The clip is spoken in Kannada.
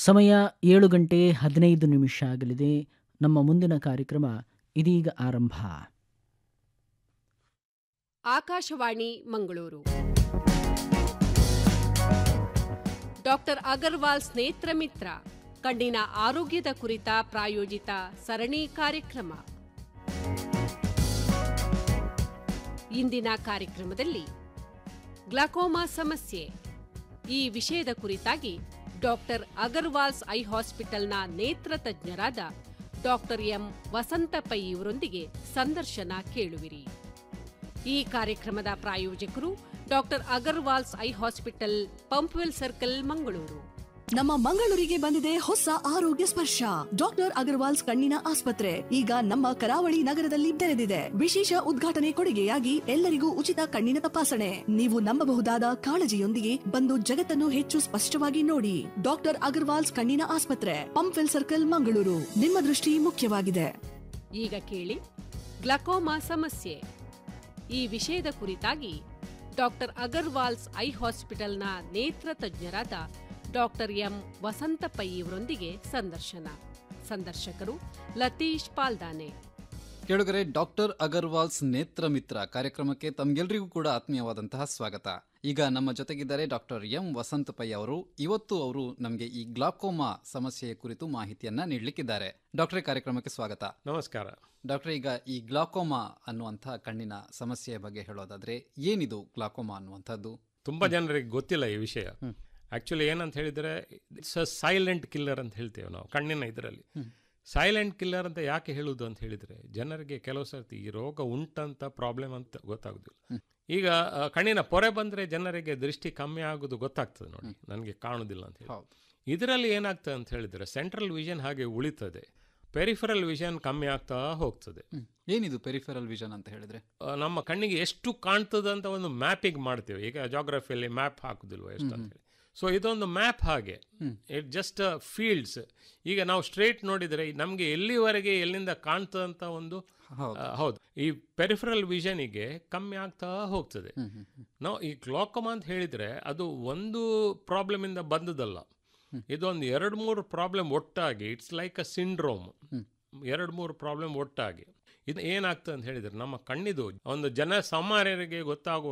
ಸಮಯ ಏಳು ಗಂಟೆ ಹದಿನೈದು ನಿಮಿಷ ಆಗಲಿದೆ ನಮ್ಮ ಮುಂದಿನ ಕಾರ್ಯಕ್ರಮ ಇದೀಗ ಆರಂಭ ಆಕಾಶವಾಣಿ ಮಂಗಳೂರು ಡಾಕ್ಟರ್ ಅಗರ್ವಾಲ್ ಸ್ನೇತ್ರ ಮಿತ್ರ ಕಣ್ಣಿನ ಆರೋಗ್ಯದ ಕುರಿತ ಪ್ರಾಯೋಜಿತ ಸರಣಿ ಕಾರ್ಯಕ್ರಮ ಇಂದಿನ ಕಾರ್ಯಕ್ರಮದಲ್ಲಿ ಗ್ಲಾಕೋಮಾ ಸಮಸ್ಯೆ ಈ ವಿಷಯದ ಕುರಿತಾಗಿ ಡಾಕ್ಟರ್ ಅಗರ್ವಾಲ್ಸ್ ಐ ಹಾಸ್ಪಿಟಲ್ನ ನೇತ್ರ ತಜ್ಞರಾದ ಡಾಕ್ಟರ್ ಎಂ ವಸಂತ ಪೈ ಇವರೊಂದಿಗೆ ಸಂದರ್ಶನ ಕೇಳುವಿರಿ ಈ ಕಾರ್ಯಕ್ರಮದ ಪ್ರಾಯೋಜಕರು doctor Agarwals eye hospital Pumpwell circle Mangaluru ನಮ್ಮ ಮಂಗಳೂರಿಗೆ ಬಂದಿದೆ ಹೊಸ ಆರೋಗ್ಯ ಸ್ಪರ್ಶ ಡಾಕ್ಟರ್ ಅಗರ್ವಾಲ್ಸ್ ಕಣ್ಣಿನ ಆಸ್ಪತ್ರೆ ಈಗ ನಮ್ಮ ಕರಾವಳಿ ನಗರದಲ್ಲಿ ತೆರೆದಿದೆ ವಿಶೇಷ ಉದ್ಘಾಟನೆ ಕೊಡುಗೆಯಾಗಿ ಎಲ್ಲರಿಗೂ ಉಚಿತ ಕಣ್ಣಿನ ತಪಾಸಣೆ ನೀವು ನಂಬಬಹುದಾದ ಕಾಳಜಿಯೊಂದಿಗೆ ಬಂದು ಜಗತ್ತನ್ನು ಹೆಚ್ಚು ಸ್ಪಷ್ಟವಾಗಿ ನೋಡಿ ಡಾಕ್ಟರ್ ಅಗರ್ವಾಲ್ಸ್ ಕಣ್ಣಿನ ಆಸ್ಪತ್ರೆ ಪಂಪ್ವೆಲ್ ಸರ್ಕಲ್ ಮಂಗಳೂರು ನಿಮ್ಮ ದೃಷ್ಟಿ ಮುಖ್ಯವಾಗಿದೆ ಈಗ ಕೇಳಿ ಗ್ಲಕೋಮಾ ಸಮಸ್ಯೆ ಈ ವಿಷಯದ ಕುರಿತಾಗಿ ಡಾಕ್ಟರ್ ಅಗರ್ವಾಲ್ಸ್ ಐ ಹಾಸ್ಪಿಟಲ್ನ ನೇತ್ರ ತಜ್ಞರಾದ ಡಾಕ್ಟರ್ ಎಂ ವಸಂತ ಪೈ ಇವರೊಂದಿಗೆ ಸಂದರ್ಶನ ಸಂದರ್ಶಕರು ಲತೀಶ್ ಪಾಲ್ದಾನೆ ಕೇಳುಗರೆ ಡಾಕ್ಟರ್ ಅಗರ್ವಾಲ್ಸ್ ನೇತ್ರ ಮಿತ್ರ ಕಾರ್ಯಕ್ರಮಕ್ಕೆ ತಮ್ಗೆಲ್ರಿಗೂ ಕೂಡ ಆತ್ಮೀಯವಾದಂತಹ ಸ್ವಾಗತ ಈಗ ನಮ್ಮ ಜೊತೆಗಿದ್ದಾರೆ ಡಾಕ್ಟರ್ ಎಂ ವಸಂತ ಪೈ ಅವರು ಇವತ್ತು ಅವರು ನಮಗೆ ಈ ಗ್ಲಾಕೋಮಾ ಸಮಸ್ಯೆಯ ಕುರಿತು ಮಾಹಿತಿಯನ್ನ ನೀಡಲಿಕ್ಕಿದ್ದಾರೆ ಡಾಕ್ಟರೇ ಕಾರ್ಯಕ್ರಮಕ್ಕೆ ಸ್ವಾಗತ ನಮಸ್ಕಾರ ಡಾಕ್ಟರ್ ಈಗ ಈ ಗ್ಲಾಕೋಮಾ ಅನ್ನುವಂತಹ ಕಣ್ಣಿನ ಸಮಸ್ಯೆಯ ಬಗ್ಗೆ ಹೇಳೋದಾದ್ರೆ ಏನಿದು ಗ್ಲಾಕೋಮಾ ಅನ್ನುವಂಥದ್ದು ತುಂಬ ಜನರಿಗೆ ಗೊತ್ತಿಲ್ಲ ಈ ವಿಷಯ ಆ್ಯಕ್ಚುಲಿ ಏನಂತ ಹೇಳಿದರೆ ಇಟ್ಸ್ ಅ ಸೈಲೆಂಟ್ ಕಿಲ್ಲರ್ ಅಂತ ಹೇಳ್ತೇವೆ ನಾವು ಕಣ್ಣಿನ ಇದರಲ್ಲಿ ಸೈಲೆಂಟ್ ಕಿಲ್ಲರ್ ಅಂತ ಯಾಕೆ ಹೇಳುವುದು ಅಂತ ಹೇಳಿದರೆ ಜನರಿಗೆ ಕೆಲವು ಸರ್ತಿ ಈ ರೋಗ ಉಂಟಂತ ಪ್ರಾಬ್ಲಮ್ ಅಂತ ಗೊತ್ತಾಗೋದಿಲ್ಲ ಈಗ ಆ, ಕಣ್ಣಿನ ಪೊರೆ ಬಂದರೆ ಜನರಿಗೆ ದೃಷ್ಟಿ ಕಮ್ಮಿ ಆಗೋದು ಗೊತ್ತಾಗ್ತದೆ ನೋಡಿ ನನಗೆ ಕಾಣುವುದಿಲ್ಲ ಅಂತ ಹೇಳಿ ಹೌದು ಇದರಲ್ಲಿ ಏನಾಗ್ತದೆ ಅಂತ ಹೇಳಿದರೆ ಸೆಂಟ್ರಲ್ ವಿಷನ್ ಹಾಗೆ ಉಳಿತದೆ ಪೆರಿಫರಲ್ ವಿಷನ್ ಕಮ್ಮಿ ಆಗ್ತಾ ಹೋಗ್ತದೆ ಹ್ಮ್. ಏನಿದು ಪೆರಿಫೆರಲ್ ವಿಷನ್ ಅಂತ ಹೇಳಿದ್ರೆ ಆ, ನಮ್ಮ ಕಣ್ಣಿಗೆ ಎಷ್ಟು ಕಾಣ್ತದೆ ಅಂತ ಒಂದು ಮ್ಯಾಪಿಂಗ್ ಮಾಡ್ತೇವೆ ಈಗ ಜಾಗ್ರಫಿಯಲ್ಲಿ ಮ್ಯಾಪ್ ಹಾಕುದಿಲ್ವ ಎಷ್ಟು ಅಂತ ಹೇಳಿ ಸೊ ಇದೊಂದು ಮ್ಯಾಪ್ ಹಾಗೆ ಇಟ್ ಜಸ್ಟ್ ಫೀಲ್ಡ್ಸ್ ಈಗ ನಾವು ಸ್ಟ್ರೇಟ್ ನೋಡಿದರೆ ನಮಗೆ ಎಲ್ಲಿವರೆಗೆ ಎಲ್ಲಿಂದ ಕಾಣ್ತದಂತ ಒಂದು ಹೌದು. ಆ, ಹೌದು ಈ ಪೆರಿಫರಲ್ ವಿಷನಿಗೆ ಕಮ್ಮಿ ಆಗ್ತಾ ಹೋಗ್ತದೆ ನಾವು ಈ ಗ್ಲಾಕೋಮಾ ಅಂತ ಹೇಳಿದರೆ ಅದು ಒಂದು ಪ್ರಾಬ್ಲಮ್ ಇಂದ ಬಂದದಲ್ಲ ಇದೊಂದು ಎರಡು ಮೂರು ಪ್ರಾಬ್ಲಮ್ ಒಟ್ಟಾಗಿ ಇಟ್ಸ್ ಲೈಕ್ ಅ ಸಿಂಡ್ರೋಮ್ ಎರಡು ಮೂರು ಪ್ರಾಬ್ಲಮ್ ಒಟ್ಟಾಗಿ ಇದು ಏನಾಗ್ತದೆ ಅಂತ ಹೇಳಿದರೆ ನಮ್ಮ ಕಣ್ಣಿದು ಒಂದು ಜನ ಸಾಮಾನ್ಯರಿಗೆ ಗೊತ್ತಾಗುವ